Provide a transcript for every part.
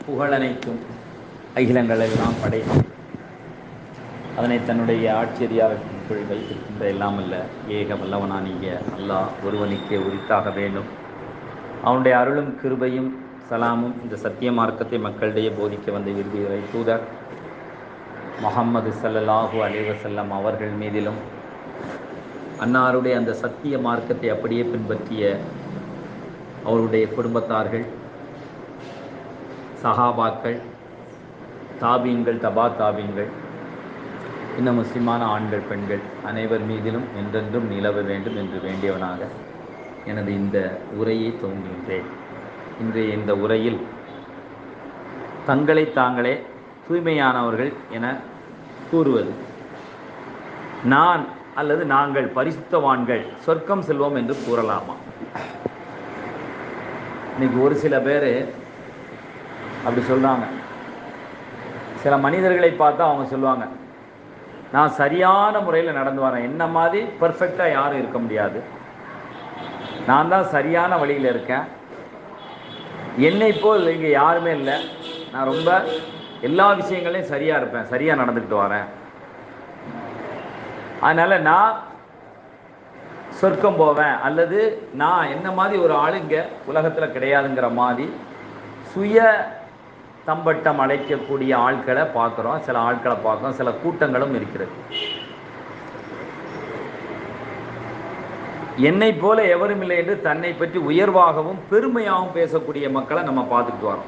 புகழனைத்தும் அகிலங்கள் எல்லாம் படைத்து அதனை தன்னுடைய ஆட்சியதிகாரத்திற்குள் வைத்திருக்கின்ற எல்லாம் அல்ல ஏக வல்லவனானிய அல்லாஹ் ஒருவனுக்கே உரித்தாக வேண்டும் அவனுடைய அருளும் கிருபையும் சலாமும் இந்த சத்திய மார்க்கத்தை மக்களிடையே போதிக்க வந்த விருதுகளை தூதர் முகம்மது சல்லல்லாஹு அலைவசல்லம் அவர்கள் மீதிலும் அன்னாருடைய அந்த சத்திய மார்க்கத்தை அப்படியே பின்பற்றிய அவருடைய குடும்பத்தார்கள் சஹாபாக்கள் தாபீன்கள் தபா தாபீன்கள் இந்த முஸ்லிமான ஆண்கள் பெண்கள் அனைவர் மீதிலும் என்றென்றும் நிலவ வேண்டும் என்று வேண்டியவனாக எனது இந்த உரையை துவங்குகின்றேன் இன்றைய இந்த உரையில் தங்களை தாங்களே தூய்மையானவர்கள் என கூறுவது நான் அல்லது நாங்கள் பரிசுத்தவான்கள் சொர்க்கம் செல்வோம் என்று கூறலாமா இன்னைக்கு ஒரு சில பேர் அப்படி சொல்கிறாங்க சில மனிதர்களை பார்த்தா அவங்க சொல்லுவாங்க நான் சரியான முறையில் நடந்து வரேன் என்ன மாதிரி பர்ஃபெக்டாக யாரும் இருக்க முடியாது நான் தான் சரியான வழியில் இருக்கேன் என்னை போல் இங்கே யாருமே இல்லை நான் ரொம்ப எல்லா விஷயங்களையும் சரியாக இருப்பேன் சரியாக நடந்துக்கிட்டு வரேன் அதனால் நான் சொர்க்கம் போவேன் அல்லது நான் என்ன மாதிரி ஒரு ஆள் இங்கே உலகத்தில் கிடையாதுங்கிற மாதிரி சுய தம்பட்டம் அழைக்கக்கூடிய ஆட்களை பார்க்குறோம் சில ஆட்களை பார்க்குறோம் சில கூட்டங்களும் இருக்கிறது என்னை போல எவரும் இல்லை என்று தன்னை பற்றி உயர்வாகவும் பெருமையாகவும் பேசக்கூடிய மக்களை நம்ம பார்த்துக்கிட்டு வரோம்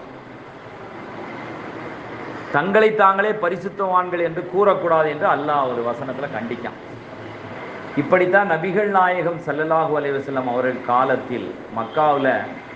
தங்களை தாங்களே பரிசுத்தவான்கள் என்று கூறக்கூடாது என்று அல்லாஹ் ஒரு வசனத்தில் கண்டிக்கான் இப்படித்தான் நபிகள் நாயகம் சல்லல்லாஹு அலைவசல்லம் அவர்கள் காலத்தில் மக்காவில்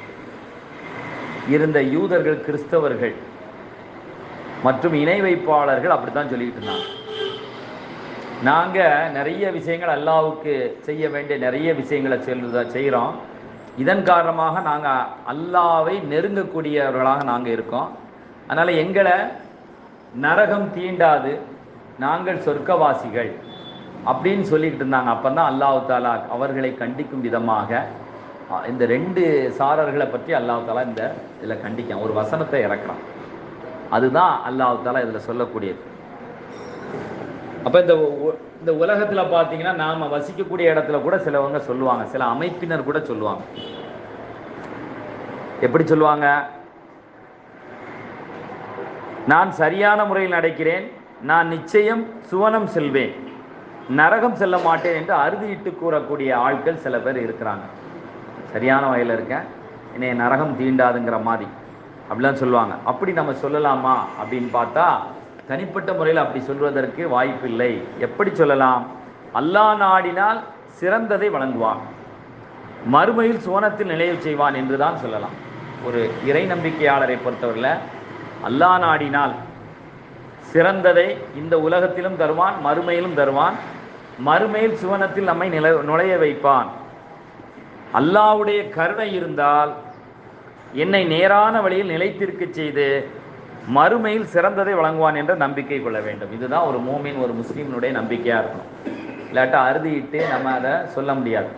இருந்த யூதர்கள் கிறிஸ்தவர்கள் மற்றும் இணை வைப்பாளர்கள் அப்படித்தான் சொல்லிட்டு இருந்தாங்க நாங்கள் நிறைய விஷயங்கள் அல்லாவுக்கு செய்ய வேண்டிய நிறைய விஷயங்களை செல்லுத செய்கிறோம் இதன் காரணமாக நாங்கள் அல்லாவை நெருங்கக்கூடியவர்களாக நாங்கள் இருக்கோம் அதனால் எங்களை நரகம் தீண்டாது நாங்கள் சொர்க்கவாசிகள் அப்படின்னு சொல்லிக்கிட்டு இருந்தாங்க அப்போ தான் அல்லாஹு தாலா அவர்களை கண்டிக்கும் விதமாக இந்த ரெண்டு சாரர்களை பற்றி அல்லாஹு தாலா இந்த இதில் கண்டிக்கான் ஒரு வசனத்தை இறக்குறான் அதுதான் அல்லாஹு தாலா இதில் சொல்லக்கூடியது அப்போ இந்த இந்த உலகத்தில் பார்த்தீங்கன்னா நாம் வசிக்கக்கூடிய இடத்துல கூட சிலவங்க சொல்லுவாங்க சில அமைப்பினர் கூட சொல்லுவாங்க எப்படி சொல்லுவாங்க நான் சரியான முறையில் நடக்கிறேன் நான் நிச்சயம் சுவனம் செல்வேன் நரகம் செல்ல மாட்டேன் என்று அறுதியிட்டு கூறக்கூடிய ஆட்கள் சில பேர் இருக்கிறாங்க சரியான வகையில் இருக்கேன் என்னை நரகம் தீண்டாதுங்கிற மாதிரி அப்படிலாம் சொல்லுவாங்க அப்படி நம்ம சொல்லலாமா அப்படின்னு பார்த்தா தனிப்பட்ட முறையில் அப்படி சொல்வதற்கு வாய்ப்பில்லை எப்படி சொல்லலாம் அல்லாஹ் நாடினால் சிறந்ததை வழங்குவான் மறுமையில் சுவனத்தில் நிலைய செய்வான் என்று தான் சொல்லலாம் ஒரு இறை நம்பிக்கையாளரை பொறுத்தவரையில் அல்லாஹ் நாடினால் சிறந்ததை இந்த உலகத்திலும் தருவான் மறுமையிலும் தருவான் மறுமையில் சுவனத்தில் நம்மை நில நுழைய வைப்பான் அல்லாவுடைய கருணை இருந்தால் என்னை நேரான வழியில் நிலைத்திருக்க செய்து மறுமையில் சிறந்ததை வழங்குவான் என்ற நம்பிக்கை கொள்ள வேண்டும் இதுதான் ஒரு மூமின் ஒரு முஸ்லீமினுடைய நம்பிக்கையாக இருக்கணும் இல்லாட்டா அறுதிட்டு நம்ம அதை சொல்ல முடியாது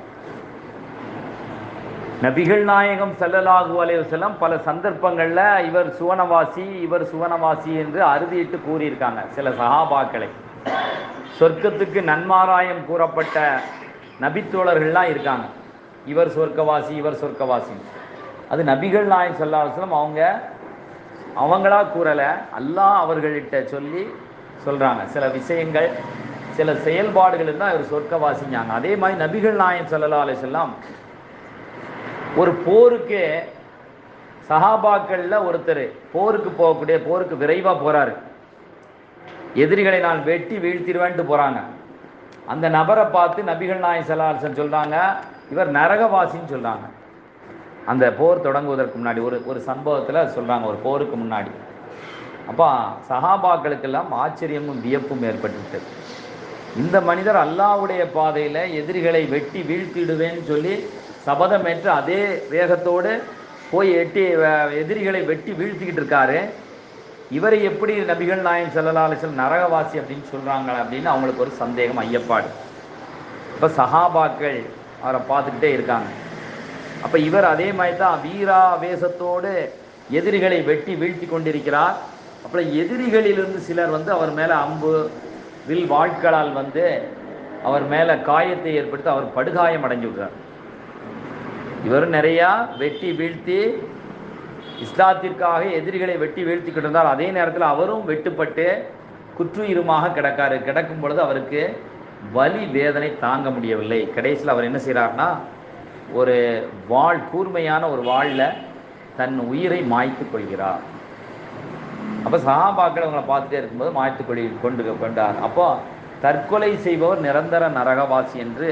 நபிகள் நாயகம் சல்லலாஹு அலைவசல்லம் பல சந்தர்ப்பங்களில் இவர் சுவனவாசி இவர் சுவனவாசி என்று அறுதியிட்டு கூறியிருக்காங்க சில சகாபாக்களை சொர்க்கத்துக்கு நன்மாராயம் கூறப்பட்ட நபித்தோழர்கள்லாம் இருக்காங்க இவர் சொர்க்கவாசி இவர் சொர்க்கவாசி அது நபிகள் நாயகம் சல்லாஹலம் அவங்க அவங்களா கூறலை அல்லாஹ் அவர்கள்கிட்ட சொல்லி சொல்கிறாங்க சில விஷயங்கள் சில செயல்பாடுகள் இருந்தால் இவர் சொர்க்கவாசிኛங்க அதே மாதிரி நபிகள் நாயம் சல்லா அலி சொல்லாம் ஒரு போருக்கு சஹாபாக்களில் ஒருத்தர் போருக்கு போகக்கூடிய போருக்கு விரைவாக போகிறாரு எதிரிகளை நான் வெட்டி வீழ்த்திடுவேன்ட்டு போகிறாங்க அந்த நபரை பார்த்து நபிகள் நாயம் சல்லாஹன் சொல்கிறாங்க இவர் நரகவாசின்னு சொல்கிறாங்க அந்த போர் தொடங்குவதற்கு முன்னாடி ஒரு ஒரு சம்பவத்தில் சொல்கிறாங்க ஒரு போருக்கு முன்னாடி அப்போ சஹாபாக்களுக்கெல்லாம் ஆச்சரியமும் வியப்பும் ஏற்பட்டுவிட்டது இந்த மனிதர் அல்லாவுடைய பாதையில் எதிரிகளை வெட்டி வீழ்த்திடுவேன்னு சொல்லி சபதமேற்று அதே வேகத்தோடு போய் எட்டி எதிரிகளை வெட்டி வீழ்த்திக்கிட்டு இருக்காரு இவரை எப்படி நபிகள் நாயம் செல்லலாலிசல் நரகவாசி அப்படின்னு சொல்கிறாங்க அப்படின்னு அவங்களுக்கு ஒரு சந்தேகம் ஐயப்பாடு இப்போ சஹாபாக்கள் அவரை பார்த்துக்கிட்டே இருக்காங்க அப்போ இவர் அதே மாதிரி தான் வீரா வேஷத்தோடு எதிரிகளை வெட்டி வீழ்த்தி கொண்டிருக்கிறார் அப்புறம் எதிரிகளிலிருந்து சிலர் வந்து அவர் மேலே அம்பு வில் வாட்களால் வந்து அவர் மேலே காயத்தை ஏற்படுத்தி அவர் படுகாயம் அடைஞ்சு விடுறார் இவர் நிறையா வெட்டி வீழ்த்தி இஸ்லாத்திற்காக எதிரிகளை வெட்டி வீழ்த்தி கொண்டிருந்தார் அதே நேரத்தில் அவரும் வெட்டுப்பட்டு குற்றுயிருமாக கிடக்காரு கிடக்கும் பொழுது அவருக்கு வலி வேதனை தாங்க முடியவில்லை கடைசியில் அவர் என்ன செய்கிறார்னா ஒரு வாழ் கூர்மையான ஒரு வாளில் தன் உயிரை மாய்த்து கொள்கிறார் அப்போ சஹாபாக்கள் அவங்களை பார்த்துட்டே இருக்கும்போது மாய்த்து கொள்ளி கொண்டு கொண்டார் அப்போ தற்கொலை செய்பவர் நிரந்தர நரகவாசி என்று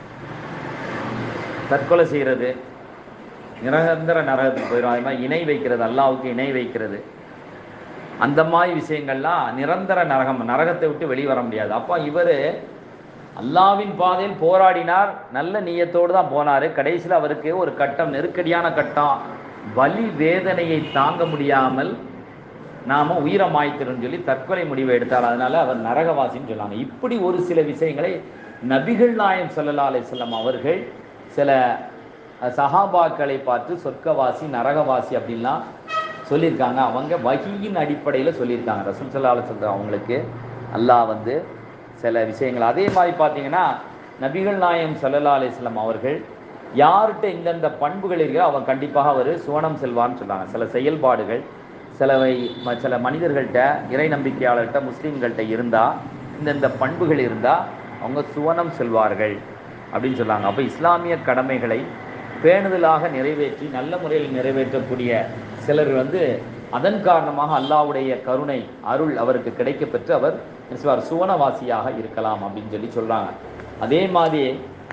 தற்கொலை செய்கிறது நிரந்தர நரகத்துக்கு போயிடும் அது மாதிரி இணை வைக்கிறது அல்லாவுக்கு இணை வைக்கிறது அந்த மாதிரி விஷயங்கள்லாம் நிரந்தர நரகம் நரகத்தை விட்டு வெளியே வர முடியாது அப்போ இவர் அல்லாவின் பாதையில் போராடினார் நல்ல நீயத்தோடு தான் போனார் கடைசியில் அவருக்கு ஒரு கட்டம் நெருக்கடியான கட்டம் வலி வேதனையை தாங்க முடியாமல் நாம உயிரை மாய்த்திரும் சொல்லி தற்கொலை முடிவை எடுத்தார் அதனால அவர் நரகவாசின்னு சொன்னாங்க இப்படி ஒரு சில விஷயங்களை நபிகள் நாயம் ஸல்லல்லாஹு அலைஹி வஸல்லம் அவர்கள் சில அஹ், சஹாபாக்களை பார்த்து சொர்க்கவாசி நரகவாசி அப்படின்லாம் சொல்லியிருக்காங்க அவங்க வகியின் அடிப்படையில் சொல்லியிருக்காங்க ரசூல் ஸல்லல்லாஹு அலைஹி வஸல்லம் அவங்களுக்கு அல்லாஹ் வந்து சில விஷயங்கள் அதே மாதிரி பார்த்தீங்கன்னா நபிகள் நாயம் ஸல்லல்லாஹு அலைஹி வஸல்லம் அவர்கள் யார்கிட்ட இந்தந்த பண்புகள் இருக்கோ அவன் கண்டிப்பாக அவர் சுவனம் செல்வான்னு சொன்னாங்க சில செயல்பாடுகள் சிலவை ம- சில மனிதர்கள்ட்ட இறை நம்பிக்கையாளர்கிட்ட முஸ்லீம்கள்ட்ட இருந்தால் இந்தந்த பண்புகள் இருந்தால் அவங்க சுவனம் செல்வார்கள் அப்படின்னு சொன்னாங்க அப்போ இஸ்லாமிய கடமைகளை பேணுதலாக நிறைவேற்றி நல்ல முறையில் நிறைவேற்றக்கூடிய சிலர் வந்து அதன் காரணமாக அல்லாஹ்வுடைய கருணை அருள் அவருக்கு கிடைக்கப் பெற்று அவர் என்ன செய்வார் சுவனவாசியாக இருக்கலாம் அப்படின்னு சொல்லி சொல்றாங்க அதே மாதிரி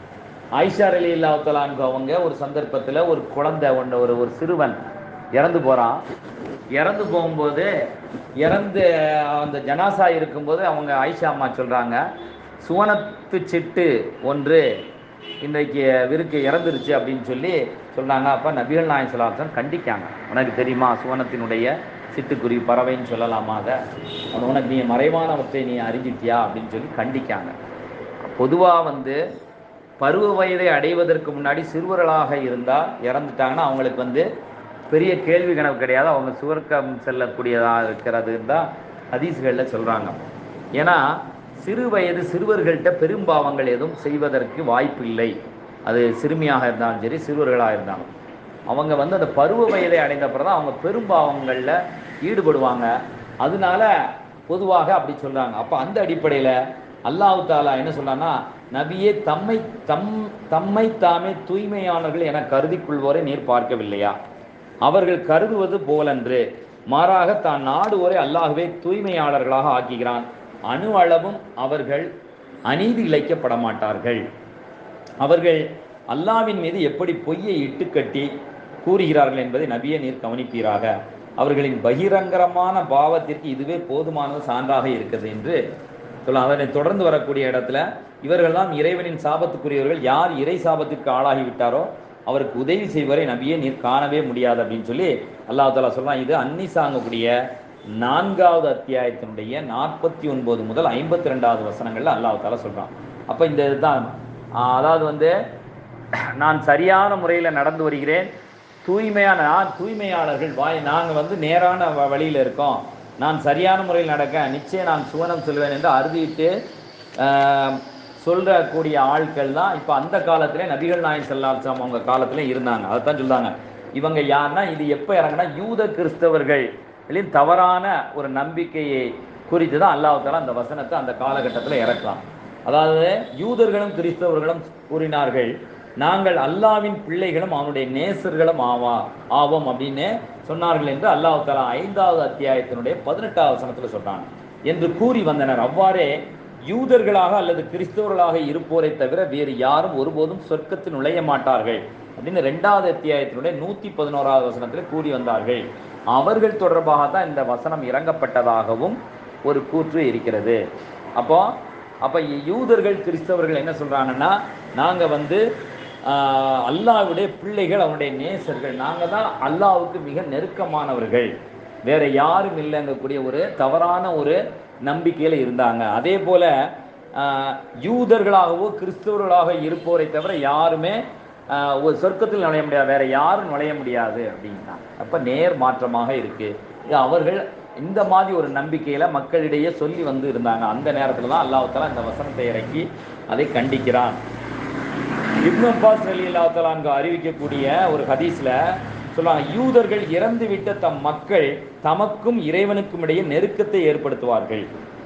ஆயிஷா அலி இல்லாத்தலான்கு அவங்க ஒரு சந்தர்ப்பத்தில் ஒரு குழந்தை ஒன்று ஒரு ஒரு சிறுவன் இறந்து போகிறான் இறந்து போகும்போது இறந்து அந்த ஜனாசா இருக்கும்போது அவங்க ஆயிஷா அம்மா சொல்கிறாங்க சுவனத்து சிட்டு ஒன்று இன்றைக்கு இவருக்கு இறந்துருச்சு அப்படின்னு சொல்லி சொல்றாங்க அப்போ நபிகள் நாயன் சொல்லாசன் கண்டிக்காங்க உனக்கு தெரியுமா சுவனத்தினுடைய சிட்டுக்குருவி பறவைன்னு சொல்லலாமா அதை அது உனக்கு நீ மறைவானவற்றை நீ அறிஞ்சிட்டியா அப்படின்னு சொல்லி கண்டிக்காங்க பொதுவாக வந்து பருவ வயதை அடைவதற்கு முன்னாடி சிறுவர்களாக இருந்தால் இறந்துட்டாங்கன்னா அவங்களுக்கு வந்து பெரிய கேள்வி கணக்கு கிடையாது அவங்க சுவர்க்கம் செல்லக்கூடியதாக இருக்கிறதுன்னு தான் ஹதீஸ்களில் சொல்கிறாங்க ஏன்னா சிறு வயது சிறுவர்கள்ட்ட பெரும்பாவங்கள் எதுவும் செய்வதற்கு வாய்ப்பு இல்லை அது சிறுமியாக இருந்தாலும் சரி சிறுவர்களாக இருந்தாலும் அவங்க வந்து அந்த பருவ வயதை அடைந்த அப்புறம் தான் அவங்க பெரும்பாவங்களில் ஈடுபடுவாங்க அதனால பொதுவாக அப்படி சொல்றாங்க அப்போ அந்த அடிப்படையில் அல்லாஹ் தாலா என்ன சொல்றான்னா நபியே தம்மை தம் தம்மை தாமே தூய்மையானவர்கள் என கருதிக் கொள்வோரை நீர் பார்க்கவில்லையா அவர்கள் கருதுவது போலன்று மாறாக தான் நாடுவோரை அல்லாஹ்வே தூய்மையாளர்களாக ஆக்குகிறான் அணு அளவும் அவர்கள் அநீதி இழைக்கப்பட மாட்டார்கள் அவர்கள் அல்லாவின் மீது எப்படி பொய்யை இட்டுக்கட்டி கூறுகிறார்கள் என்பதை நபியே நீர் கவனிப்பீராக அவர்களின் பகிரங்கரமான பாவத்திற்கு இதுவே போதுமானது சான்றாக இருக்கிறது என்று சொல்ல அதனை தொடர்ந்து வரக்கூடிய இடத்துல இவர்கள் தான் இறைவனின் சாபத்துக்குரியவர்கள் யார் இறை சாபத்திற்கு ஆளாகி விட்டாரோ அவருக்கு உதவி செய்வரை நபியே நீர் காணவே முடியாது அப்படின்னு சொல்லி அல்லாஹ் தாலா சொல்றான் இது அன்னிசாங்கக்கூடிய நான்காவது அத்தியாயத்தினுடைய நாற்பத்தி ஒன்பது முதல் ஐம்பத்தி ரெண்டாவது வசனங்கள்ல அல்லாஹ் தாலா சொல்றான் அப்ப இந்த இதுதான் ஆஹ் அதாவது வந்து நான் சரியான முறையில் நடந்து வருகிறேன் தூய்மையான நான் தூய்மையாளர்கள் வாய் நாங்கள் வந்து நேரான வ- வழியில இருக்கோம் நான் சரியான முறையில் நடக்க நிச்சயம் நான் சுவனம் செல்வேன் என்று அறுதிட்டு ஆஹ், சொல்றக்கூடிய ஆட்கள் தான் இப்போ அந்த காலத்திலே நபிகள் நாயன் செல்லாசம் அவங்க காலத்துல இருந்தாங்க அதைத்தான் சொல்றாங்க இவங்க யாருன்னா இது எப்போ இறங்குனா யூத கிறிஸ்தவர்களின் தவறான ஒரு நம்பிக்கையை குறித்து தான் அல்லாஹால அந்த வசனத்தை அந்த காலகட்டத்தில் இறக்கலாம் அதாவது யூதர்களும் கிறிஸ்தவர்களும் கூறினார்கள் நாங்கள் அல்லாவின் பிள்ளைகளும் அவனுடைய நேசர்களும் ஆவா ஆவோம் அப்படின்னு சொன்னார்கள் என்று அல்லாஹ் தலா ஐந்தாவது அத்தியாயத்தினுடைய பதினெட்டாவது வசனத்தில் சொல்றாங்க என்று கூறி வந்தனர் அவ்வாறே யூதர்களாக அல்லது கிறிஸ்தவர்களாக இருப்போரை தவிர வேறு யாரும் ஒருபோதும் சொர்க்கத்தில் நுழைய மாட்டார்கள் அப்படின்னு ரெண்டாவது அத்தியாயத்தினுடைய நூத்தி பதினோராவது வசனத்தில் கூறி வந்தார்கள் அவர்கள் தொடர்பாக தான் இந்த வசனம் இறங்கப்பட்டதாகவும் ஒரு கூற்று இருக்கிறது அப்போ அப்ப யூதர்கள் கிறிஸ்தவர்கள் என்ன சொல்றாங்கன்னா நாங்க வந்து ஆஹ், அல்லாஹ்வுடைய பிள்ளைகள் அவனுடைய நேசர்கள் நாங்க தான் அல்லாஹ்வுக்கு மிக நெருக்கமானவர்கள் வேற யாரும் இல்லைங்கக்கூடிய ஒரு தவறான ஒரு நம்பிக்கையில இருந்தாங்க அதே போல ஆஹ், யூதர்களாகவோ கிறிஸ்தவர்களாக இருப்போரை தவிர யாருமே ஆஹ், ஒரு சொர்க்கத்தில் நுழைய முடியாது வேற யாரும் நுழைய முடியாது அப்படின்னா அப்ப நேர் மாற்றமாக இருக்கு இது அவர்கள் இந்த மாதிரி ஒரு நம்பிக்கையில மக்களிடையே சொல்லி வந்து இருந்தாங்க அந்த நேரத்துல தான் அல்லாஹ் தஆலா இந்த வசனத்தை இறக்கி அதை கண்டிக்கிறான் இப்னு அப்பாஸ் அலி அல்லாஹ் அறிவிக்கக்கூடிய ஒரு ஹதீஸ்ல சொல்றாங்க யூதர்கள் இறந்து விட்ட தம் மக்கள் தமக்கும் இறைவனுக்கும் இடையே நெருக்கத்தை ஏற்படுத்துவார்கள்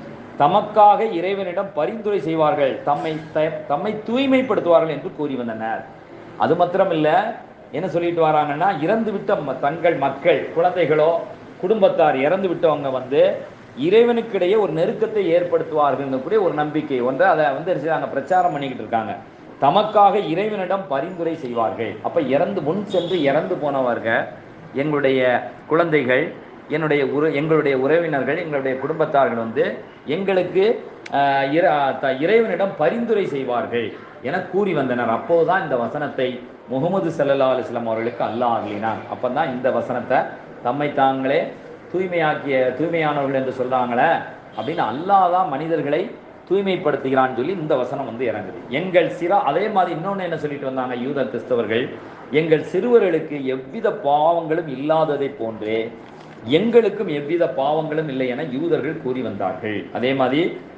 தமக்காக இறைவனிடம் பரிந்துரை செய்வார்கள் தம்மை த- தம்மை தூய்மைப்படுத்துவார்கள் என்று கூறி வந்தனர் அது மாத்திரமில்ல என்ன சொல்லிட்டு வராங்கன்னா இறந்து விட்ட ம- தங்கள் மக்கள் குழந்தைகளோ குடும்பத்தார் இறந்து விட்டவங்க வந்து இறைவனுக்கிடையே ஒரு நெருக்கத்தை ஏற்படுத்துவார்கள் கூடிய ஒரு நம்பிக்கை ஒன்று அதை வந்து என்ன செய்றாங்க, பிரச்சாரம் பண்ணிக்கிட்டு இருக்காங்க தமக்காக இறைவனிடம் பரிந்துரை செய்வார்கள் அப்ப இறந்து முன் சென்று இறந்து போனவர்கள் எங்களுடைய குழந்தைகள் என்னுடைய உற எங்களுடைய உறவினர்கள் எங்களுடைய குடும்பத்தார்கள் வந்து எங்களுக்கு ஆஹ், இற- த- இறைவனிடம் பரிந்துரை செய்வார்கள் என கூறி வந்தனர் அப்போதுதான் இந்த வசனத்தை முகமது சல்லல்லா அலிஸ்லாம் அவர்களுக்கு அல்லாஹ் அருளினான் அப்பதான் இந்த வசனத்தை தம்மை தாங்களே தூய்மையாக்கிய தூய்மையானவர்கள் என்று சொல்றாங்களே அப்படின்னு அல்லாஹ் தான் மனிதர்களை தூய்மைப்படுத்துகிறான்னு சொல்லி இந்த வசனம் வந்து இறங்குது எங்கள் சிரா அதே மாதிரி இன்னொன்று என்ன சொல்லிட்டு வந்தாங்க யூத கிறிஸ்தவர்கள் எங்கள் சிறுவர்களுக்கு எவ்வித பாவங்களும் இல்லாததை போன்றே எங்களுக்கும் எவ்வித பாவங்களும் இல்லை என யூதர்கள் கூறி வந்தார்கள் அதே மாதிரி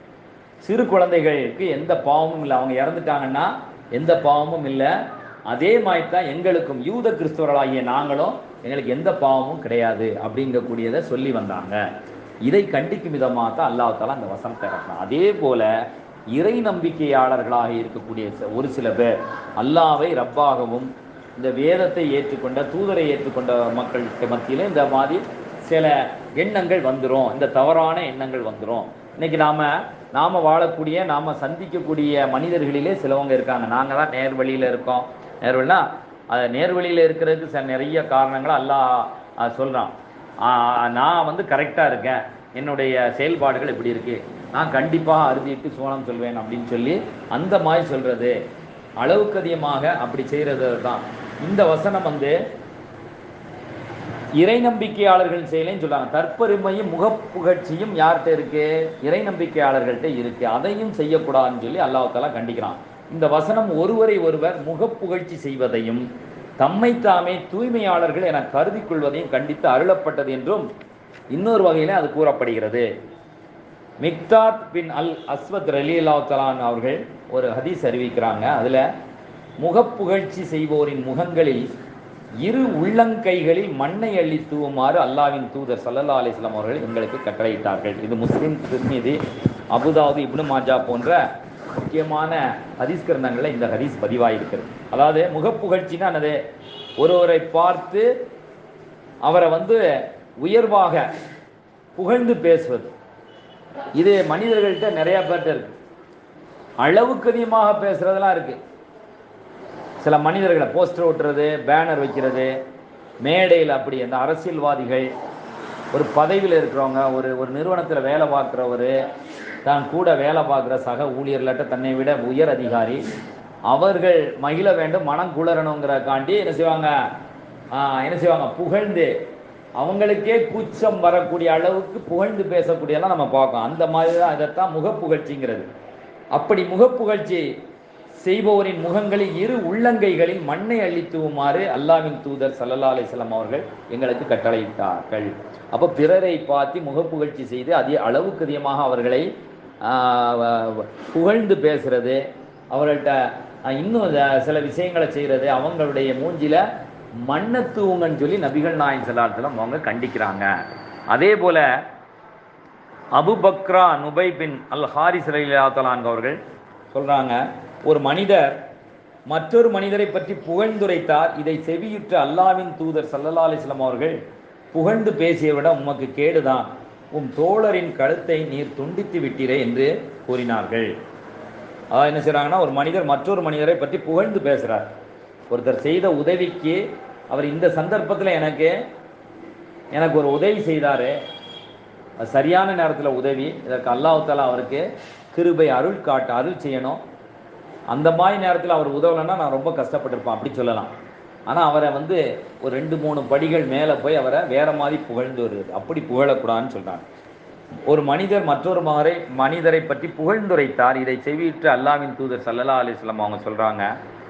சிறு குழந்தைகளுக்கு எந்த பாவமும் இல்லை அவங்க இறந்துட்டாங்கன்னா எந்த பாவமும் இல்லை அதே மாதிரி தான் எங்களுக்கும் யூத கிறிஸ்தவர்களாகிய நாங்களும் எங்களுக்கு எந்த பாவமும் கிடையாது அப்படிங்கக்கூடியதை சொல்லி வந்தாங்க இதை கண்டிக்கும் விதமாக தான் அல்லாஹ் தாலா அந்த வசனத்தை இறக்கினான் அதே போல இறை நம்பிக்கையாளர்களாக இருக்கக்கூடிய ச- ஒரு சில பேர் அல்லாவை ரப்பாகவும் இந்த வேதத்தை ஏற்றுக்கொண்ட தூதரை ஏற்றுக்கொண்ட மக்களுக்கு மத்தியில் இந்த மாதிரி சில எண்ணங்கள் வந்துரும் இந்த தவறான எண்ணங்கள் வந்துரும் இன்னைக்கு நாம நாம வாழக்கூடிய நாம சந்திக்கக்கூடிய மனிதர்களிலே சிலவங்க இருக்காங்க நாங்க தான் நேர்வழியில இருக்கோம் நேர்வழினா அது நேர்வழியில இருக்கிறதுக்கு சில நிறைய காரணங்களை அல்லாஹ் அஹ், சொல்றான் ஆஹ், நான் வந்து கரெக்டா இருக்கேன் என்னுடைய செயல்பாடுகள் இப்படி இருக்கு நான் கண்டிப்பாக அறுதிட்டு சோனம் சொல்வேன் அப்படின்னு சொல்லி அந்த மாதிரி சொல்றது அளவுக்கு அதிகமாக அப்படி செய்யறது தான் இந்த வசனம் வந்து இறை நம்பிக்கையாளர்கள் செயலையும் சொல்றாங்க தற்பெருமையும் முகப்புகழ்ச்சியும் யார்கிட்ட இருக்கு இறை நம்பிக்கையாளர்கள்ட்ட இருக்கு அதையும் செய்யக்கூடாதுன்னு சொல்லி அல்லாஹ் தஆலா கண்டிக்கிறான் இந்த வசனம் ஒருவரை ஒருவர் முகப்புகழ்ச்சி செய்வதையும் தம்மை தாமே தூய்மையாளர்கள் என கருதி கொள்வதையும் கண்டித்து அருளப்பட்டது என்றும் இன்னொரு வகையில அது கூறப்படுகிறது மிக்தாத் பின் அல் அஸ்வத் ரலி தலான் அவர்கள் ஒரு ஹதீஸ் அறிவிக்கிறாங்க அதுல முகப்புகழ்ச்சி செய்வோரின் முகங்களில் இரு உள்ளங்கைகளில் மண்ணை அள்ளி தூவுமாறு அல்லாவின் தூதர் சல்லல்லா அலிஸ்லாம் அவர்கள் எங்களுக்கு கட்டளையிட்டார்கள் இது முஸ்லிம் திருமீதி அபுதாபு இப்னு மாஜா போன்ற முக்கியமான ஹதீஸ் கிரந்தங்களில் இந்த ஹதீஸ் பதிவாயிருக்கிறது அதாவது முகப்புகழ்ச்சின்னா என்னது ஒருவரை பார்த்து அவரை வந்து உயர்வாக புகழ்ந்து பேசுவது இது மனிதர்கள்ட்ட நிறைய பேர்ட்ட இருக்கு அளவுக்கு அதிகமாக பேசுறதெல்லாம் இருக்கு சில மனிதர்களை போஸ்டர் ஒட்டுறது பேனர் வைக்கிறது மேடையில் அப்படி அந்த அரசியல்வாதிகள் ஒரு பதவியில் இருக்கிறவங்க ஒரு ஒரு நிறுவனத்தில் வேலை பார்க்குறவர் தான் கூட வேலை பார்க்குற சக ஊழியர்கள்ட்ட தன்னை விட உயர் அதிகாரி அவர்கள் மகிழ வேண்டும் மனம் குளரணுங்கிறக்காண்டி என்ன செய்வாங்க ஆஹ், என்ன செய்வாங்க புகழ்ந்து அவங்களுக்கே கூச்சம் வரக்கூடிய அளவுக்கு புகழ்ந்து பேசக்கூடியெல்லாம் நம்ம பார்க்கோம் அந்த மாதிரி தான் இதைத்தான் முகப்புகழ்ச்சிங்கிறது அப்படி முகப்புகழ்ச்சி செய்பவரின் முகங்களில் இரு உள்ளங்கைகளில் மண்ணை அள்ளி தூவுமாறு அல்லாவின் தூதர் சல்லல்லா அலிஸ்லாம் அவர்கள் எங்களுக்கு கட்டளையிட்டார்கள் அப்போ பிறரை பார்த்து முகப்புகழ்ச்சி செய்து அதிக அளவுக்கு அதிகமாக அவர்களை ஆஹ், வ- வ- புகழ்ந்து பேசுறது அவர்கள்ட்ட ஆஹ், இன்னும் த- சில விஷயங்களை செய்யறது அவங்களுடைய மூஞ்சில மண்ணை தூவுங்கன்னு சொல்லி நபிகள் நாயன் சல்லாத்தலம் அவங்க கண்டிக்கிறாங்க அதே போல அபுபக்ரா நுபை பின் அல் ஹாரிஸ் ரலியல்லாஹு அவர்கள் சொல்றாங்க ஒரு மனிதர் மற்றொரு மனிதரை பற்றி புகழ்ந்துரைத்தார் இதை செவியுற்ற அல்லாவின் தூதர் சல்லல்லா அலிஸ்லாம் அவர்கள் புகழ்ந்து பேசிய விட உமக்கு கேடுதான் உம் தோழரின் கழுத்தை நீர் துண்டித்து விட்டீரே என்று கூறினார்கள் அதாவது என்ன செய்றாங்கன்னா ஒரு மனிதர் மற்றொரு மனிதரை பற்றி புகழ்ந்து பேசுறார் ஒருத்தர் செய்த உதவிக்கு அவர் இந்த சந்தர்ப்பத்தில் எனக்கு எனக்கு ஒரு உதவி செய்தாரு அது சரியான நேரத்தில் உதவி இதற்கு அல்லாஹ் தாலா அவருக்கு கிருபை அருள் காட்ட அருள் செய்யணும் அந்த மாதிரி நேரத்தில் அவர் உதவலைன்னா நான் ரொம்ப கஷ்டப்பட்டிருப்பேன் அப்படி சொல்லலாம் ஆனால் அவரை வந்து ஒரு ரெண்டு மூணு படிகள் மேலே போய் அவரை வேற மாதிரி புகழ்ந்து வருது அப்படி புகழக்கூடாதுன்னு சொல்றாங்க ஒரு மனிதர் மற்றொரு மகரை மனிதரை பற்றி புகழ்ந்துரைத்தார் இதை செவியிட்டு அல்லாவின் தூதர் சல்லல்லா அலிஸ்லாம் அவங்க சொல்றாங்க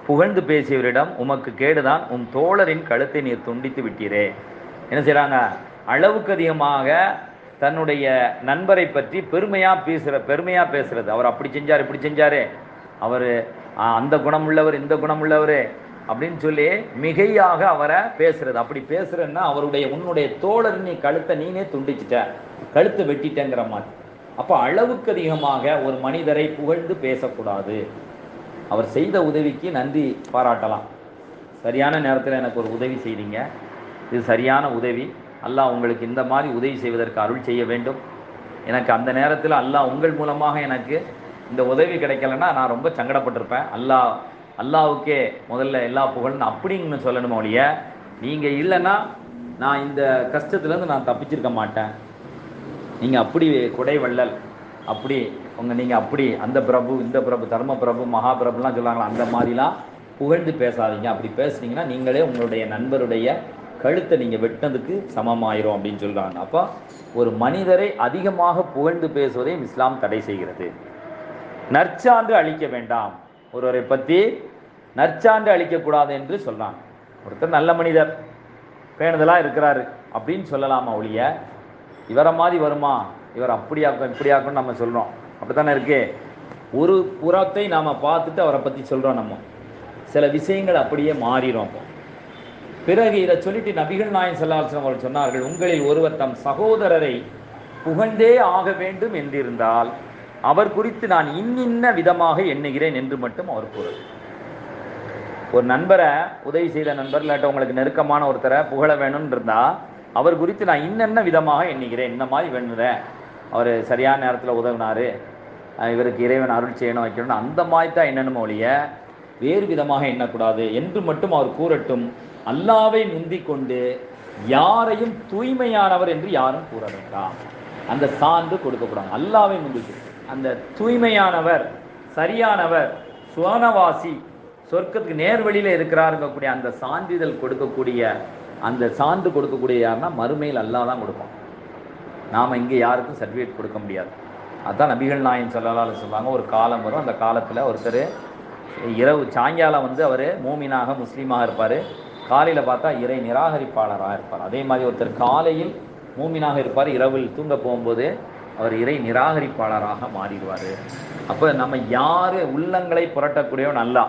புகழ்ந்து பேசியவரிடம் உமக்கு கேடுதான் உம் தோழரின் கழுத்தை நீர் துண்டித்து விட்டீரே என்ன செய்றாங்க அளவுக்கு அதிகமாக தன்னுடைய நண்பரை பற்றி பெருமையா பேசுற பெருமையா பேசுறது அவர் அப்படி செஞ்சார் இப்படி செஞ்சாரு அவர் அந்த குணம் உள்ளவர் இந்த குணம் உள்ளவர் அப்படின்னு சொல்லி மிகையாக அவரை பேசுறது அப்படி பேசுறேன்னா அவருடைய உன்னுடைய தோழர் நீ கழுத்தை நீனே துண்டிச்சிட்ட கழுத்தை வெட்டிட்டேங்கிற மாதிரி அப்போ அளவுக்கு அதிகமாக ஒரு மனிதரை புகழ்ந்து பேசக்கூடாது அவர் செய்த உதவிக்கு நன்றி பாராட்டலாம் சரியான நேரத்தில் எனக்கு ஒரு உதவி செய்தீங்க இது சரியான உதவி அல்லாஹ் உங்களுக்கு இந்த மாதிரி உதவி செய்வதற்கு அருள் செய்ய வேண்டும் எனக்கு அந்த நேரத்தில் அல்லாஹ் உங்கள் மூலமாக எனக்கு இந்த உதவி கிடைக்கலன்னா நான் ரொம்ப சங்கடப்பட்டிருப்பேன் அல்லாஹ் அல்லாஹ்வுக்கே முதல்ல எல்லா புகழும் அப்படிங்கன்னு சொல்லணுமோ ஒழிய நீங்கள் இல்லைன்னா நான் இந்த கஷ்டத்துலேருந்து நான் தப்பிச்சிருக்க மாட்டேன் நீங்கள் அப்படி கொடை வள்ளல் அப்படி உங்கள் நீங்கள் அப்படி அந்த பிரபு இந்த பிரபு தர்ம பிரபு மகா பிரபுலாம் சொல்லுவாங்களா அந்த மாதிரிலாம் புகழ்ந்து பேசாதீங்க அப்படி பேசுனீங்கன்னா நீங்களே உங்களுடைய நண்பருடைய கழுத்தை நீங்கள் வெட்டினதுக்கு சமமாயிரும் அப்படின்னு சொல்கிறாங்க அப்போ ஒரு மனிதரை அதிகமாக புகழ்ந்து பேசுவதையும் இஸ்லாம் தடை செய்கிறது நற்சான்று அளிக்க வேண்டாம் ஒருவரை பற்றி நற்சான்று அளிக்கக்கூடாது என்று சொல்றாங்க ஒருத்தர் நல்ல மனிதர் பேணுதலாக இருக்கிறாரு அப்படின்னு சொல்லலாமா ஒழிய இவரை மாதிரி வருமா இவர் அப்படியாக்கும் இப்படியாக்கும் நம்ம சொல்கிறோம் அப்படித்தானே இருக்கு ஒரு புறத்தை நாம் பார்த்துட்டு அவரை பற்றி சொல்கிறோம் நம்ம சில விஷயங்கள் அப்படியே மாறிடும் அப்போ பிறகு இதை சொல்லிட்டு நபிகள் நாயன் செல்லாசனம் அவர்கள் சொன்னார்கள் உங்களில் ஒருவர் தம் சகோதரரை புகழ்ந்தே ஆக வேண்டும் என்றிருந்தால் அவர் குறித்து நான் இன்னின்ன விதமாக எண்ணுகிறேன் என்று மட்டும் அவர் கூறும் ஒரு நண்பரை உதவி செய்த நண்பர் இல்லாட்ட உங்களுக்கு நெருக்கமான ஒருத்தரை புகழ வேணும்னு இருந்தா அவர் குறித்து நான் இன்னென்ன விதமாக எண்ணுகிறேன் இந்த மாதிரி வேணுறேன் அவர் சரியான நேரத்தில் உதவினாரு அஹ் இவருக்கு இறைவன் அருள் செய்யணும் வைக்கணும் அந்த மாதிரி தான் எண்ணணுமோ ஒழிய வேறு விதமாக எண்ணக்கூடாது என்று மட்டும் அவர் கூறட்டும் அல்லாவை முந்திக் கொண்டு யாரையும் தூய்மையானவர் என்று யாரும் கூற வேண்டாம் அந்த சான்று கொடுக்கக்கூடாது அல்லாவை முந்திக்கு அந்த தூய்மையானவர் சரியானவர் சுவனவாசி சொர்க்கத்துக்கு நேர்வழியில இருக்கிறாருங்கக்கூடிய அந்த சான்றிதழ் கொடுக்கக்கூடிய அந்த சான்று கொடுக்கக்கூடிய யாருன்னா மறுமையில் அல்லாஹ் தான் கொடுப்பான் நாம் இங்கே யாருக்கும் சர்டிஃபிகேட் கொடுக்க முடியாது அதான் நபிகள் நாயன் சொல்லலாம்னு சொல்லுவாங்க ஒரு காலம் வரும் அந்த காலத்தில் ஒருத்தர் இரவு சாயங்காலம் வந்து அவர் மூமினாக முஸ்லீமாக இருப்பார் காலையில் பார்த்தா இறை நிராகரிப்பாளராக இருப்பார் அதே மாதிரி ஒருத்தர் காலையில் மூமினாக இருப்பார் இரவில் தூங்க போகும்போது அவர் இறை நிராகரிப்பாளராக மாறிடுவார் அப்போ நம்ம யார் உள்ளங்களை புரட்டக்கூடியவன் அல்லா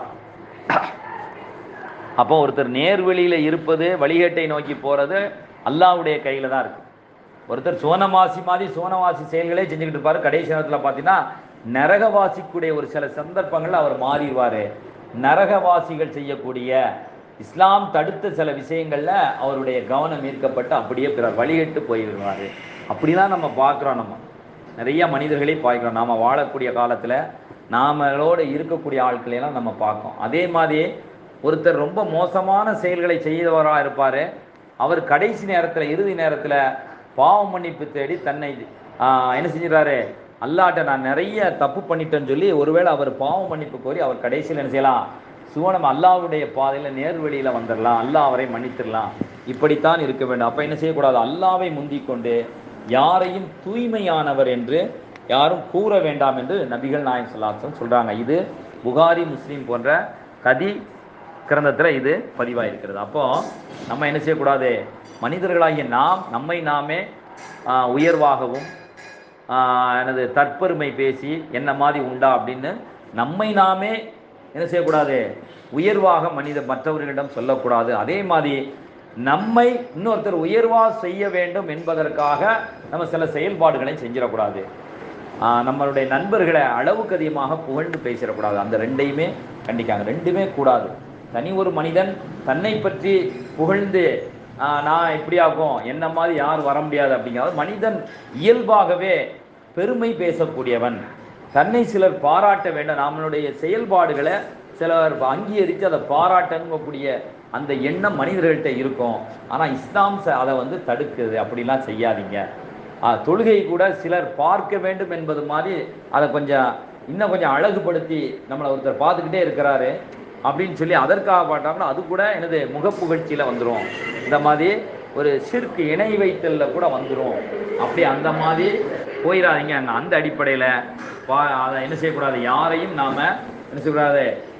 அப்போ ஒருத்தர் நேர்வழியில் இருப்பது வழிகேட்டை நோக்கி போகிறது அல்லாவுடைய கையில் தான் இருக்கு ஒருத்தர் சோனவாசி மாதிரி சோனவாசி செயல்களே செஞ்சுக்கிட்டு இருப்பாரு கடைசி நேரத்தில் பார்த்தீங்கன்னா நரகவாசிக்குடைய ஒரு சில சந்தர்ப்பங்கள்ல அவர் மாறிடுவார் நரகவாசிகள் செய்யக்கூடிய இஸ்லாம் தடுத்த சில விஷயங்கள்ல அவருடைய கவனம் ஈர்க்கப்பட்டு அப்படியே பிறர் வழிகட்டு போயிடுவார் அப்படிலாம் நம்ம பார்க்குறோம் நம்ம நிறைய மனிதர்களை பார்க்கிறோம் நாம் வாழக்கூடிய காலத்தில் நாமளோட இருக்கக்கூடிய ஆட்களையெல்லாம் நம்ம பார்க்கோம் அதே மாதிரி ஒருத்தர் ரொம்ப மோசமான செயல்களை செய்தவராக இருப்பார் அவர் கடைசி நேரத்தில் இறுதி நேரத்தில் பாவ மன்னிப்பு தேடி தன்னை ஆஹ், என்ன செஞ்சிடறாரு அல்லாட்ட நான் நிறைய தப்பு பண்ணிட்டேன்னு சொல்லி ஒருவேளை அவர் பாவ மன்னிப்பு கோரி அவர் கடைசியில் என்ன செய்யலாம் சுவனம் அல்லாஹ்வுடைய பாதையில் நேர்வழியில் வந்துடலாம் அல்லாஹ் அவரை மன்னித்திடலாம் இப்படித்தான் இருக்க வேண்டும் அப்போ என்ன செய்யக்கூடாது அல்லாவை முந்திக் கொண்டு யாரையும் தூய்மையானவர் என்று யாரும் கூற வேண்டாம் என்று நபிகள் நாயகம் சொல்லாசம் சொல்றாங்க இது புகாரி முஸ்லீம் போன்ற கதி கிரந்தத்தில் இது பதிவாயிருக்கிறது அப்போ நம்ம என்ன செய்யக்கூடாது மனிதர்களாகிய நாம் நம்மை நாமே ஆஹ், உயர்வாகவும் ஆஹ், எனது தற்பெருமை பேசி என்ன மாதிரி உண்டா அப்படின்னு நம்மை நாமே என்ன செய்யக்கூடாது உயர்வாக மனித மற்றவர்களிடம் சொல்லக்கூடாது அதே மாதிரி நம்மை இன்னொருத்தர் உயர்வா செய்ய வேண்டும் என்பதற்காக நம்ம சில செயல்பாடுகளை செஞ்சிடக்கூடாது ஆஹ், நம்மளுடைய நண்பர்களை அளவுக்கு அதிகமாக புகழ்ந்து பேசிடக்கூடாது அந்த ரெண்டையுமே கண்டிக்காங்க ரெண்டுமே கூடாது தனி ஒரு மனிதன் தன்னை பற்றி புகழ்ந்து ஆஹ், நான் இப்படி ஆகும் என்ன மாதிரி யார் வர முடியாது அப்படிங்கிறது மனிதன் இயல்பாகவே பெருமை பேசக்கூடியவன் தன்னை சிலர் பாராட்ட வேண்டும் நம்மளுடைய செயல்பாடுகளை சிலர் அங்கீகரித்து அதை பாராட்டங்கக்கூடிய அந்த எண்ணம் மனிதர்கள்ட்ட இருக்கும் ஆனால் இஸ்லாம் ச- அதை வந்து தடுக்குது அப்படிலாம் செய்யாதீங்க ஆ, தொழுகை கூட சிலர் பார்க்க வேண்டும் என்பது மாதிரி அதை கொஞ்சம் இன்னும் கொஞ்சம் அழகுபடுத்தி நம்மளை ஒருத்தர் பார்த்துக்கிட்டே இருக்கிறாரு அப்படின்னு சொல்லி அதற்காக பாட்டாங்கன்னா அது கூட எனது முகப்புகழ்ச்சியில் வந்துடும் இந்த மாதிரி ஒரு சிற்கு இணை வைத்தல்ல கூட வந்துடும் அப்படி அந்த மாதிரி போயிடாதீங்க அங்க அந்த அடிப்படையில் பா அதை என்ன செய்யக்கூடாது யாரையும் நாம் என்ன செய்யக்கூடாது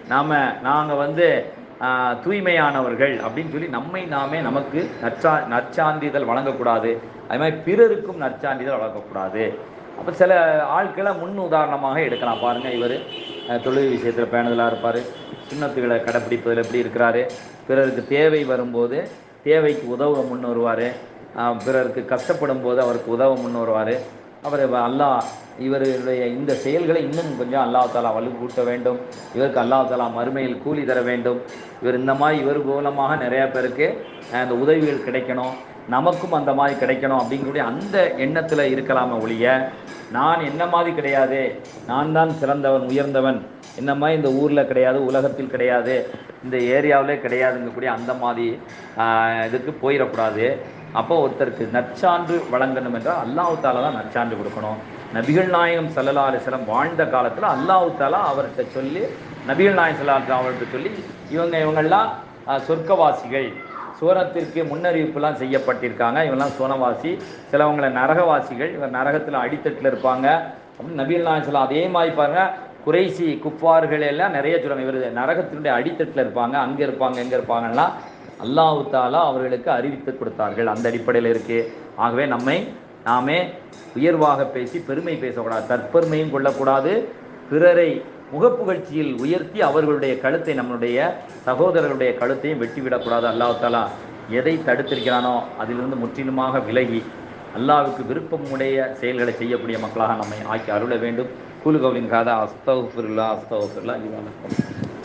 நாம நாங்கள் வந்து ஆஹ், தூய்மையானவர்கள் அப்படின்னு சொல்லி நம்மை நாமே நமக்கு நற்சா நற்சான்றிதழ் வழங்கக்கூடாது அது மாதிரி பிறருக்கும் நற்சான்றிதழ் வழங்கக்கூடாது அப்போ சில ஆட்களை முன் உதாரணமாக எடுக்கலாம் பாருங்க இவர் தொழில் விஷயத்தில் பேணுதலாக இருப்பார் சுண்ணத்துகளை கடைப்பிடிப்பதில் எப்படி இருக்கிறாரு பிறருக்கு தேவை வரும்போது தேவைக்கு உதவ முன் வருவார் பிறருக்கு கஷ்டப்படும் போது அவருக்கு உதவ முன் வருவார் அவர் அல்லாஹ் இவருடைய இந்த செயல்களை இன்னும் கொஞ்சம் அல்லாஹ் தாலா வலுக்கூட்ட வேண்டும் இவருக்கு அல்லாஹ் தாலா மறுமையில் கூலி தர வேண்டும் இவர் இந்த மாதிரி இவர் மூலமாக நிறைய பேருக்கு அஹ், இந்த உதவிகள் கிடைக்கணும் நமக்கும் அந்த மாதிரி கிடைக்கணும் அப்படிங்கக்கூடிய அந்த எண்ணத்தில் இருக்கலாமே ஒழிய நான் என்ன மாதிரி கிடையாது நான் தான் சிறந்தவன் உயர்ந்தவன் என்ன மாதிரி இந்த ஊரில் கிடையாது உலகத்தில் கிடையாது இந்த ஏரியாவிலே கிடையாதுங்கக்கூடிய அந்த மாதிரி ஆஹ், இதுக்கு போயிடக்கூடாது அப்போ ஒருத்தருக்கு நற்சான்று வழங்கணும் என்றால் அல்லாஹ் தாலா தான் நற்சான்று கொடுக்கணும் நபிகள் நாயகம் சல்லல்லா அலிஸ்லாம் வாழ்ந்த காலத்தில் அல்லாஹ் தாலா அவர்கிட்ட சொல்லி நபிகள் நாயகம் சல்லா அலிஸ்லாம் அவர்கிட்ட சொல்லி இவங்க இவங்கெல்லாம் ஆஹ், சொர்க்கவாசிகள் சூரத்திற்கு முன்னறிவிப்புலாம் செய்யப்பட்டிருக்காங்க இவங்கெல்லாம் சோனவாசி சிலவங்களை நரகவாசிகள் இவர் நரகத்தில் அடித்தட்டில் இருப்பாங்க அப்படின்னு நபிகள் நாயகம் சொல்லலாம் அதே மாதிரி பாருங்க குறைசி குப்பார்கள் எல்லாம் நிறைய சொல்லுவாங்க இவர் நரகத்தினுடைய அடித்தட்டில் இருப்பாங்க அங்கே இருப்பாங்க எங்கே இருப்பாங்கலாம் அல்லாஹ் தாலா அவர்களுக்கு அறிவித்து கொடுத்தார்கள் அந்த அடிப்படையில் இருக்கு ஆகவே நம்மை நாமே உயர்வாக பேசி பெருமை பேசக்கூடாது தற்பெருமையும் கொள்ளக்கூடாது பிறரை முகப்புகழ்ச்சியில் உயர்த்தி அவர்களுடைய கழுத்தை நம்மளுடைய சகோதரர்களுடைய கழுத்தையும் வெட்டிவிடக்கூடாது அல்லாஹ் தாலா எதை தடுத்திருக்கிறானோ அதிலிருந்து முற்றிலுமாக விலகி அல்லாஹ்வுக்கு விருப்பமுடைய செயல்களை செய்யக்கூடிய மக்களாக நம்மை ஆக்கி அருள வேண்டும் கூலுகவுலின் காதா அஸ்தகுஃபிருல்லா அஸ்தகுஃபிருல்லா இவானக்கம்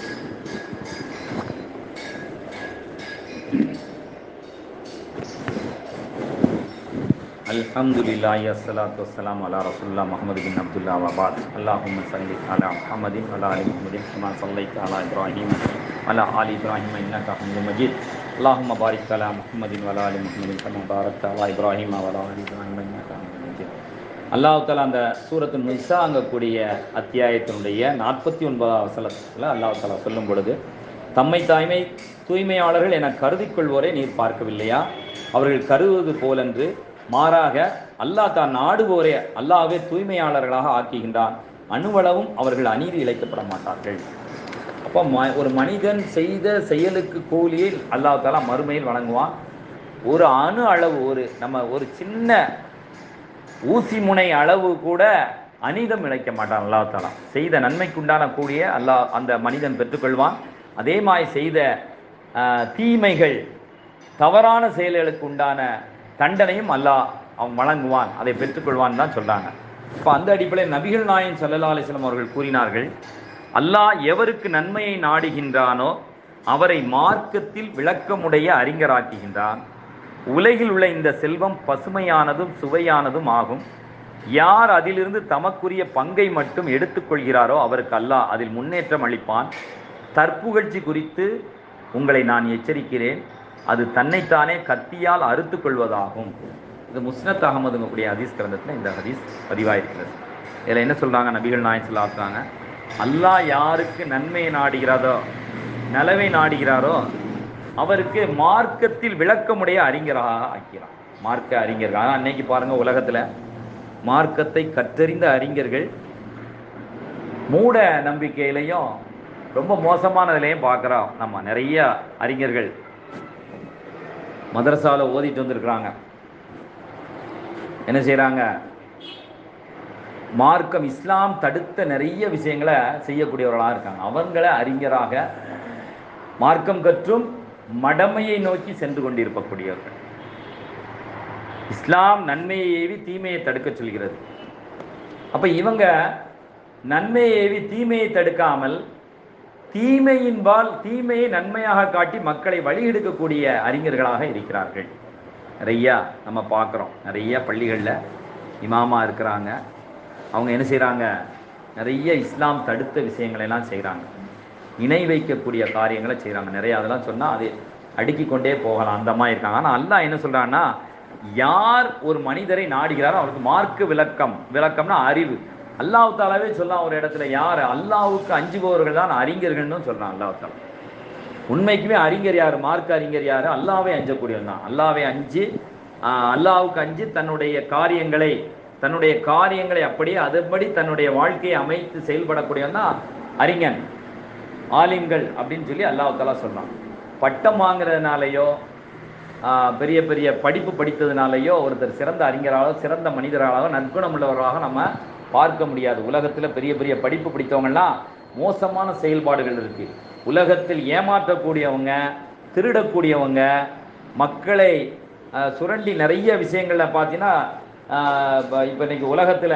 الحمد لله والصلاة والسلام على رسول الله محمد بن عبد الله وبعد اللهم صل على محمد وعلى آل محمد كما صليت على إبراهيم وعلى آل إبراهيم إنك حميد مجيد اللهم بارك على محمد وعلى آل محمد كما باركت على إبراهيم وعلى آل إبراهيم إنك حميد مجيد அல்லாஹ் தாலா அந்த சூரத்து நிசாங்கக்கூடிய அத்தியாயத்தினுடைய நாற்பத்தி ஒன்பதாம் வசனத்தில் அல்லாஹ் தாலா சொல்லும் பொழுது தம்மை தாய்மை தூய்மையாளர்கள் என கருதிக் கொள்வோரை நீர் பார்க்கவில்லையா அவர்கள் கருதுவது போலன்று மாறாக அல்லாஹ் தான் நாடுவோரே அல்லாஹ்வே தூய்மையாளர்களாக ஆக்குகின்றான் அணுவளவும் அவர்கள் அநீதி இழைக்கப்பட மாட்டார்கள் அப்போ ம ஒரு மனிதன் செய்த செயலுக்கு கூலியை அல்லாஹ் தாலா மறுமையில் வழங்குவான் ஒரு அணு அளவு ஒரு நம்ம ஒரு சின்ன ஊசி முனை அளவு கூட அநீதம் இழைக்க மாட்டான் அல்லாஹ் தாலா செய்த நன்மைக்குண்டான கூடிய அல்லாஹ் அந்த மனிதன் பெற்றுக்கொள்வான் அதே மாதிரி செய்த ஆஹ், தீமைகள் தவறான செயல்களுக்கு உண்டான தண்டனையும் அல்லாஹ் அவன் வழங்குவான் அதை பெற்றுக்கொள்வான் தான் சொல்றாங்க இப்போ அந்த அடிப்படையில் நபிகள் நாயன் ஸல்லல்லாஹு அலைஹி வஸல்லம் அவர்கள் கூறினார்கள் அல்லாஹ் எவருக்கு நன்மையை நாடுகின்றானோ அவரை மார்க்கத்தில் விளக்கமுடைய அறிஞராக்குகின்றான் உலகில் உள்ள இந்த செல்வம் பசுமையானதும் சுவையானதும் ஆகும் யார் அதிலிருந்து தமக்குரிய பங்கை மட்டும் எடுத்துக்கொள்கிறாரோ அவருக்கு அல்லாஹ் அதில் முன்னேற்றம் அளிப்பான் தற்புகழ்ச்சி குறித்து உங்களை நான் எச்சரிக்கிறேன் அது தன்னைத்தானே கத்தியால் அறுத்து கொள்வதாகும் இது முஸ்னத் அகமதுங்கக்கூடிய ஹதீஸ் கிரந்தத்தில் இந்த ஹதீஸ் பதிவாயிருக்கிறது இதில் என்ன சொல்றாங்க நபிகள் நாயன் சொல்லாத்தாங்க அல்லாஹ் யாருக்கு நன்மையை நாடுகிறாரோ நலவை நாடுகிறாரோ அவருக்கு மார்க்கத்தில் விளக்கமுடைய அறிஞராக ஆக்கிறான் மார்க்க அறிஞர்கள் ஆனால் அன்னைக்கு பாருங்க உலகத்துல மார்க்கத்தை கற்றறிந்த அறிஞர்கள் மூட நம்பிக்கையிலையும் ரொம்ப மோசமானதுலையும் பார்க்குறோம் நம்ம நிறைய அறிஞர்கள் மதரசால ஓதிட்டு வந்திருக்கிறாங்க என்ன செய்றாங்க மார்க்கம் இஸ்லாம் தடுத்த நிறைய விஷயங்களை செய்யக்கூடியவர்களாக இருக்காங்க அவங்கள அறிஞராக மார்க்கம் கற்றும் மடமையை நோக்கி சென்று கொண்டிருக்கக்கூடியவர்கள் இஸ்லாம் நன்மையை ஏவி தீமையை தடுக்க சொல்கிறது அப்ப இவங்க நன்மையை ஏவி தீமையை தடுக்காமல் தீமையின்பால் தீமையை நன்மையாக காட்டி மக்களை வழி எடுக்கக்கூடிய அறிஞர்களாக இருக்கிறார்கள் நிறையா நம்ம பார்க்குறோம் நிறைய பள்ளிகளில் இமாமா இருக்கிறாங்க அவங்க என்ன செய்கிறாங்க நிறைய இஸ்லாம் தடுத்த விஷயங்களை எல்லாம் செய்கிறாங்க இணை வைக்கக்கூடிய காரியங்களை செய்கிறாங்க நிறைய அதெல்லாம் சொன்னால் அது அடுக்கிக் கொண்டே போகலாம் அந்த மாதிரி இருக்காங்க ஆனால் அல்லாஹ் என்ன சொல்கிறான்னா யார் ஒரு மனிதரை நாடுகிறாரோ அவருக்கு மார்க்க விளக்கம் விளக்கம்னா அறிவு அல்லாஹ் தாலாவே சொல்லலாம் ஒரு இடத்துல யார் அல்லாஹ்வுக்கு அஞ்சுபவர்கள் தான் அறிஞர்கள்னு சொல்றான் அல்லாஹ் தாலா உண்மைக்குமே அறிஞர் யார் மார்க்க அறிஞர் யார் அல்லாவே அஞ்சக்கூடியவன் தான் அல்லாவே அஞ்சு ஆஹ், அல்லாஹ்வுக்கு அஞ்சு தன்னுடைய காரியங்களை தன்னுடைய காரியங்களை அப்படியே அதுபடி தன்னுடைய வாழ்க்கையை அமைத்து செயல்படக்கூடியவன் தான் அறிஞன் ஆலிம்கள் அப்படின்னு சொல்லி அல்லாஹ் தாலா சொல்றான் பட்டம் வாங்குறதுனாலயோ ஆஹ், பெரிய பெரிய படிப்பு படித்ததுனாலயோ ஒருத்தர் சிறந்த அறிஞராகவோ சிறந்த மனிதராகவோ நற்குணம் உள்ளவராக நம்ம பார்க்க முடியாது உலகத்தில் பெரிய பெரிய படிப்பு படித்தவங்கலாம் மோசமான செயல்பாடுகள் இருக்கு உலகத்தில் ஏமாற்றக்கூடியவங்க திருடக்கூடியவங்க மக்களை ஆஹ், சுரண்டி நிறைய விஷயங்களில் பார்த்தீங்கன்னா இப்போ இன்னைக்கு உலகத்தில்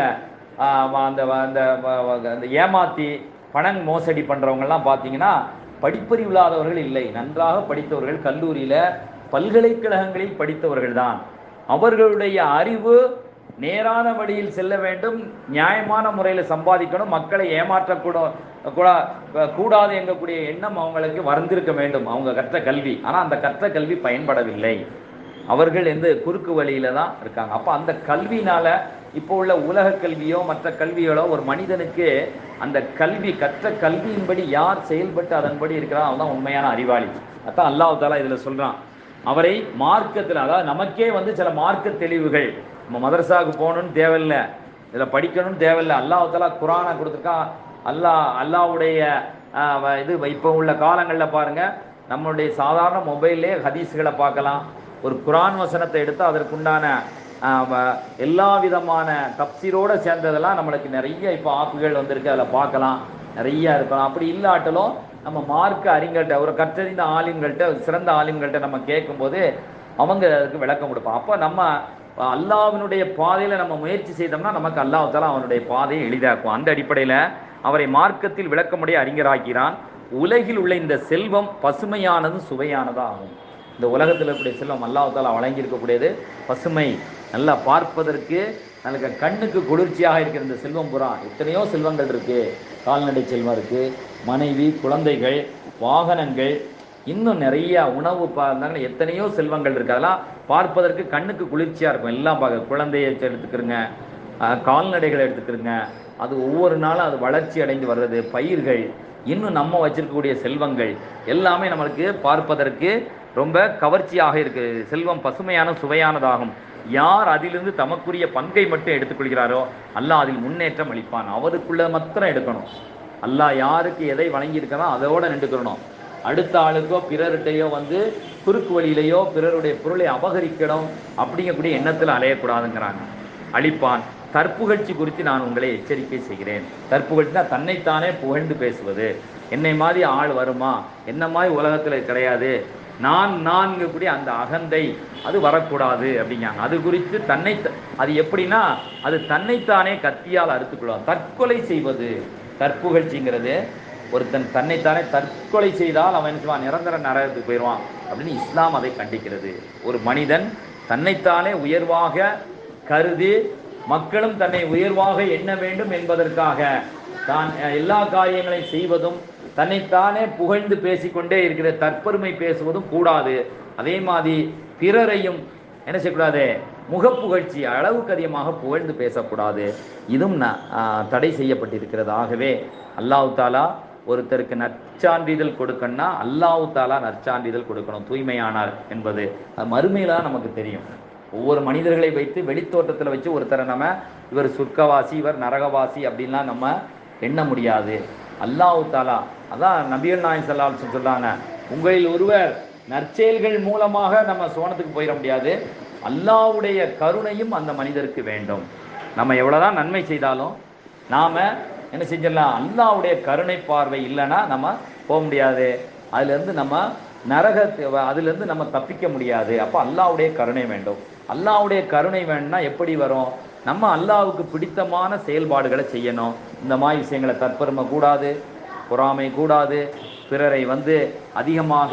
அந்த அந்த வ- வ- அந்த ஏமாற்றி பணம் மோசடி பண்ணுறவங்கெல்லாம் பார்த்தீங்கன்னா படிப்பறிவு இல்லாதவர்கள் இல்லை நன்றாக படித்தவர்கள் கல்லூரியில் பல்கலைக்கழகங்களில் படித்தவர்கள் தான் அவர்களுடைய அறிவு நேரான வழியில் செல்ல வேண்டும் நியாயமான முறையில் சம்பாதிக்கணும் மக்களை ஏமாற்றக்கூட கூட- கூடாது என்கக்கூடிய எண்ணம் அவங்களுக்கு வந்திருக்க வேண்டும் அவங்க கற்ற கல்வி ஆனால் அந்த கற்ற கல்வி பயன்படவில்லை அவர்கள் எந்த குறுக்கு வழியில தான் இருக்காங்க அப்போ அந்த கல்வினால இப்போ உள்ள உலக கல்வியோ மற்ற கல்விகளோ ஒரு மனிதனுக்கு அந்த கல்வி கற்ற கல்வியின்படி யார் செயல்பட்டு அதன்படி இருக்கிறான் அவன் தான் உண்மையான அறிவாளி அதான் அல்லாஹ் தாலா இதுல சொல்றான் அவரை மார்க்கத்தில் அதாவது நமக்கே வந்து சில மார்க்க தெளிவுகள் நம்ம மதரசாவுக்கு போகணும்னு தேவையில்லை இதில் படிக்கணும்னு தேவையில்லை அல்லாஹ் தாலா குரானை கொடுத்துருக்கான் அல்லாஹ் அல்லாஹ்வுடைய ஆஹ், வ- இது இப்போ உள்ள காலங்களில் பாருங்க நம்மளுடைய சாதாரண மொபைல்லே ஹதீஸ்களை பார்க்கலாம் ஒரு குரான் வசனத்தை எடுத்து அதற்குண்டான ஆஹ், வ- எல்லா விதமான தப்சீரோட சேர்ந்ததெல்லாம் நம்மளுக்கு நிறைய இப்போ ஆப்புகள் வந்திருக்கு அதில் பார்க்கலாம் நிறைய இருக்கலாம் அப்படி இல்லாட்டலும் நம்ம மார்க்க அறிஞர்கிட்ட ஒரு கற்றறிந்த ஆலிம்கள்ட்ட சிறந்த ஆலிம்கள்ட்ட நம்ம கேட்கும்போது அவங்க அதுக்கு விளக்கம் கொடுப்பான் அப்போ நம்ம அல்லாஹ்வினுடைய பாதையில் நம்ம முயற்சி செய்தோம்னா நமக்கு அல்லாஹ் தாலா அவனுடைய பாதையை எளிதாக்கும் அந்த அடிப்படையில் அவரை மார்க்கத்தில் விளக்கமுடைய அறிஞராக்கிறான் உலகில் உள்ள இந்த செல்வம் பசுமையானதும் சுவையானதும் ஆகும் இந்த உலகத்தில் இருக்கக்கூடிய செல்வம் அல்லாஹ் தாலா வழங்கியிருக்கக்கூடியது பசுமை நல்லா பார்ப்பதற்கு நல்ல கண்ணுக்கு குளிர்ச்சியாக இருக்கிற இந்த செல்வம் புறா எத்தனையோ செல்வங்கள் இருக்கு கால்நடை செல்வம் இருக்கு மனைவி குழந்தைகள் வாகனங்கள் இன்னும் நிறைய உணவு பார்த்தாங்க எத்தனையோ செல்வங்கள் இருக்கு அதெல்லாம் பார்ப்பதற்கு கண்ணுக்கு குளிர்ச்சியா இருக்கும் எல்லாம் பார்க்க குழந்தையை எடுத்துக்கிறங்க அஹ், கால்நடைகளை எடுத்துக்கிறங்க அது ஒவ்வொரு நாளும் அது வளர்ச்சி அடைந்து வர்றது பயிர்கள் இன்னும் நம்ம வச்சிருக்கக்கூடிய செல்வங்கள் எல்லாமே நம்மளுக்கு பார்ப்பதற்கு ரொம்ப கவர்ச்சியாக இருக்கு செல்வம் பசுமையான சுவையானதாகும் யார் அதிலிருந்து தமக்குரிய பங்கை மட்டும் எடுத்துக்கொள்கிறாரோ அல்லாஹ் அதில் முன்னேற்றம் அளிப்பான் அவருக்குள்ள மாத்திரம் எடுக்கணும் அல்லாஹ் யாருக்கு எதை வழங்கியிருக்கானோ அதோட நின்றுக்கணும் அடுத்த ஆளுக்கோ பிறர்கிட்டையோ வந்து குறுக்கு வழியிலையோ பிறருடைய பொருளை அபகரிக்கணும் அப்படிங்கக்கூடிய எண்ணத்தில் அலையக்கூடாதுங்கிறாங்க அழிப்பான் தற்புகழ்ச்சி குறித்து நான் உங்களை எச்சரிக்கை செய்கிறேன் தற்புகழ்ச்சினா தன்னைத்தானே புகழ்ந்து பேசுவது என்னை மாதிரி ஆள் வருமா என்ன மாதிரி உலகத்தில் கிடையாது நான் நான்கக்கூடிய அந்த அகந்தை அது வரக்கூடாது அப்படிங்காங்க அது குறித்து தன்னை அது எப்படின்னா அது தன்னைத்தானே கத்தியால் அறுத்துக்கொள்ளும் தற்கொலை செய்வது தற்புகழ்ச்சிங்கிறது ஒருத்தன் தன்னைத்தானே தற்கொலை செய்தால் அவன் என்ன செய்வான்? நிரந்தர நரகத்துக்கு போயிடுவான் அப்படின்னு இஸ்லாம் அதை கண்டிக்கிறது ஒரு மனிதன் தன்னைத்தானே உயர்வாக கருதி மக்களும் தன்னை உயர்வாக எண்ண வேண்டும் என்பதற்காக தான் அஹ், எல்லா காரியங்களையும் செய்வதும் தன்னைத்தானே புகழ்ந்து பேசிக்கொண்டே இருக்கிற தற்பெருமை பேசுவதும் கூடாது அதே மாதிரி பிறரையும் என்ன செய்யக்கூடாது முகப்புகழ்ச்சி அளவுக்கு அதிகமாக புகழ்ந்து பேசக்கூடாது இதுவும் ந- ஆஹ் தடை செய்யப்பட்டிருக்கிறது ஆகவே அல்லாஹ் தாலா ஒருத்தருக்கு நற்சான்றிதழ் கொடுக்கணும்னா அல்லாஹ் தாலா நற்சான்றிதழ் கொடுக்கணும் தூய்மையானார் என்பது அது மறுமையில தான் நமக்கு தெரியும் ஒவ்வொரு மனிதர்களை வைத்து வெளித்தோட்டத்தில் வச்சு ஒருத்தரை நம்ம இவர் சொர்க்கவாசி இவர் நரகவாசி அப்படின்லாம் நம்ம எண்ண முடியாது அல்லாஹ் தாலா அதான் நபிகள் நாயன் சல்லாஹ் சொல்றாங்க உங்களில் ஒருவர் நற்செயல்கள் மூலமாக நம்ம சோனத்துக்கு போயிட முடியாது அல்லாஹ்வுடைய கருணையும் அந்த மனிதருக்கு வேண்டும் நம்ம எவ்வளவுதான் நன்மை செய்தாலும் நாம என்ன செஞ்சிடலாம் அல்லாஹ்வுடைய கருணை பார்வை இல்லைன்னா நம்ம போக முடியாது அதுலேருந்து நம்ம நரக அதுலேருந்து நம்ம தப்பிக்க முடியாது அப்போ அல்லாஹ்வுடைய கருணை வேண்டும் அல்லாஹ்வுடைய கருணை வேணும்னா எப்படி வரும் நம்ம அல்லாஹ்வுக்கு பிடித்தமான செயல்பாடுகளை செய்யணும் இந்த மாதிரி விஷயங்களை தற்பெருமை கூடாது பொறாமை கூடாது பிறரை வந்து அதிகமாக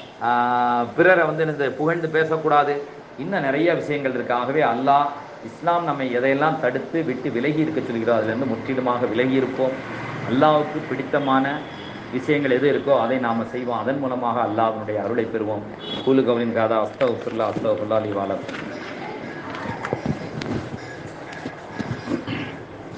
ஆஹ், பிறரை வந்து இந்த புகழ்ந்து பேசக்கூடாது இன்னும் நிறைய விஷயங்கள் இருக்கு ஆகவே அல்லாஹ் இஸ்லாம் நம்மை எதையெல்லாம் தடுத்து விட்டு விலகி இருக்க சொல்கிறோம் அதிலிருந்து முற்றிலுமாக விலகி இருப்போம் அல்லாஹ்வுக்கு பிடித்தமான விஷயங்கள் எது இருக்கோ அதை நாம் செய்வோம் அதன் மூலமாக அல்லாஹ்வினுடைய அருளை பெறுவோம் கூலு கவனின் காதா அஸ்தகுல்லா அஸ்தகுல்லா அலி வாலம்